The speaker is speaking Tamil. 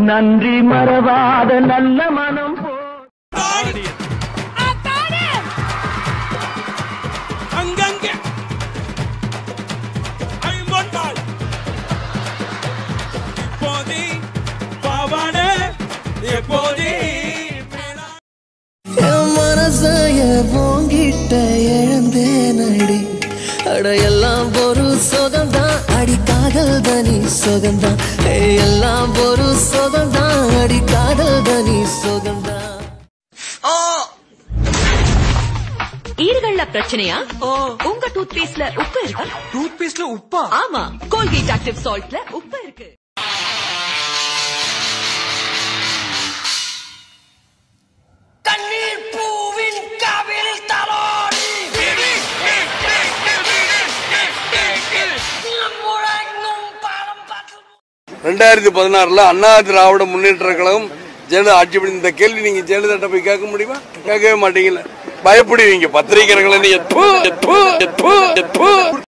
நன்றி மறவாத நல்ல மனம் போ அங்கங்க ஐம்பொன்னால் இப்போதே பாவானே எப்போதே என் மனசைய போங்கிட்ட இழந்தேனடி அட எல்லாம் ஒரு சுகம்தான் அடி காதல் தனி சுகம்தான் ஏய், எல்லாம் ஒரு சுகம்தான் அடி காதல் தனி சுகம்தான் ஈறுகள்ல பிரச்சனையா உங்க டூத் பேஸ்ட்ல உப்பு இருக்கா டூத் பேஸ்ட்ல உப்பா ஆமா கோல்கேட் ஆக்டிவ் சால்ட்ல உப்பு இருக்கு ரெண்டாயிரத்தி பதினாறுல அண்ணா திராவிட முன்னேற்ற கழகம் ஜெயலலிதா ஆட்சி பண்ணி இந்த கேள்வி நீங்க ஜெயலலிதா போய் கேட்க முடியுமா கேட்கவே மாட்டீங்கல்ல பயப்படுவீங்க பத்திரிகைகளை நீங்க ப்பு, ப்பு, ப்பு, ப்பு.